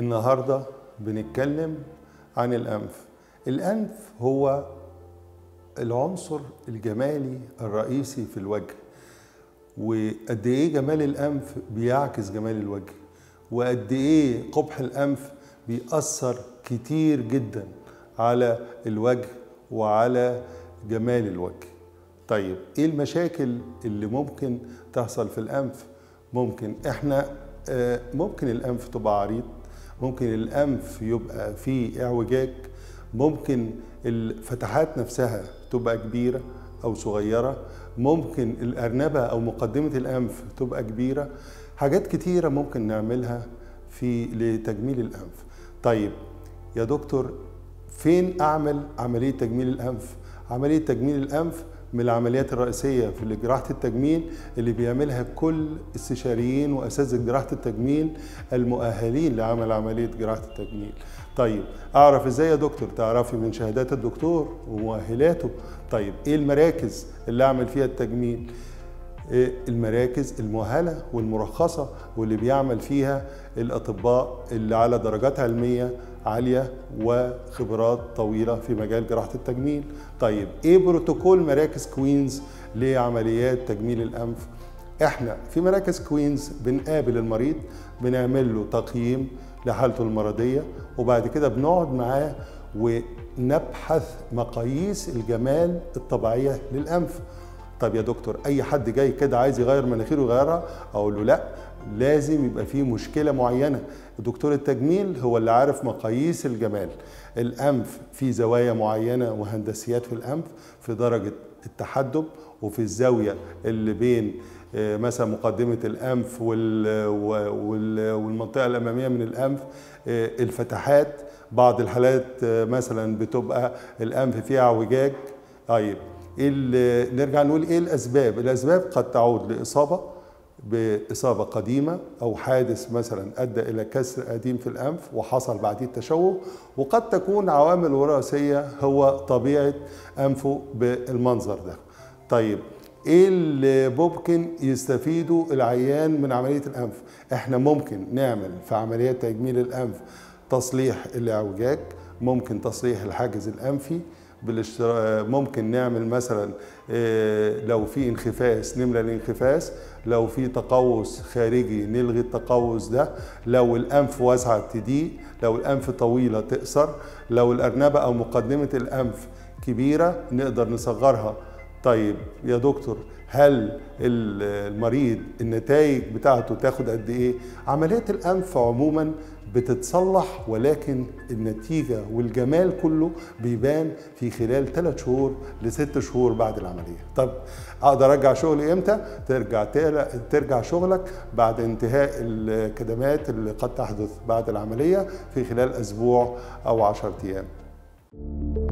النهارده بنتكلم عن الانف الانف هو العنصر الجمالي الرئيسي في الوجه وقد ايه جمال الانف بيعكس جمال الوجه وقد ايه قبح الانف بيأثر كتير جدا على الوجه وعلى جمال الوجه طيب ايه المشاكل اللي ممكن تحصل في الانف ممكن احنا آه، ممكن الانف تبقى عريض ممكن الانف يبقى فيه اعوجاج ممكن الفتحات نفسها تبقى كبيره او صغيره ممكن الارنبه او مقدمه الانف تبقى كبيره حاجات كتيره ممكن نعملها في لتجميل الانف طيب يا دكتور فين اعمل عمليه تجميل الانف عمليه تجميل الانف من العمليات الرئيسيه في جراحه التجميل اللي بيعملها كل استشاريين واساتذه جراحه التجميل المؤهلين لعمل عمليه جراحه التجميل طيب اعرف ازاي يا دكتور تعرفي من شهادات الدكتور ومؤهلاته طيب ايه المراكز اللي اعمل فيها التجميل إيه المراكز المؤهله والمرخصه واللي بيعمل فيها الاطباء اللي على درجات علميه عاليه وخبرات طويله في مجال جراحه التجميل. طيب ايه بروتوكول مراكز كوينز لعمليات تجميل الانف؟ احنا في مراكز كوينز بنقابل المريض بنعمل له تقييم لحالته المرضيه وبعد كده بنقعد معاه ونبحث مقاييس الجمال الطبيعيه للانف. طب يا دكتور اي حد جاي كده عايز يغير مناخيره يغيرها اقول له لا لازم يبقى فيه مشكله معينه دكتور التجميل هو اللي عارف مقاييس الجمال الانف في زوايا معينه وهندسيات في الانف في درجه التحدب وفي الزاويه اللي بين مثلا مقدمه الانف والمنطقه الاماميه من الانف الفتحات بعض الحالات مثلا بتبقى الانف فيها اعوجاج طيب إيه نرجع نقول ايه الاسباب الاسباب قد تعود لاصابه باصابه قديمه او حادث مثلا ادى الى كسر قديم في الانف وحصل بعديه تشوه وقد تكون عوامل وراثيه هو طبيعه انفه بالمنظر ده طيب ايه اللي ممكن يستفيدوا العيان من عمليه الانف احنا ممكن نعمل في عمليات تجميل الانف تصليح الاعوجاج ممكن تصليح الحاجز الانفي ممكن نعمل مثلا لو في انخفاس نملى الانخفاس لو في تقوس خارجي نلغي التقوس ده لو الانف واسعه تضيق لو الانف طويله تقصر لو الارنبه او مقدمه الانف كبيره نقدر نصغرها طيب يا دكتور هل المريض النتائج بتاعته تاخد قد ايه عمليه الانف عموما بتتصلح ولكن النتيجه والجمال كله بيبان في خلال 3 شهور لست شهور بعد العمليه طب اقدر ارجع شغلي امتى ترجع ترجع شغلك بعد انتهاء الكدمات اللي قد تحدث بعد العمليه في خلال اسبوع او 10 ايام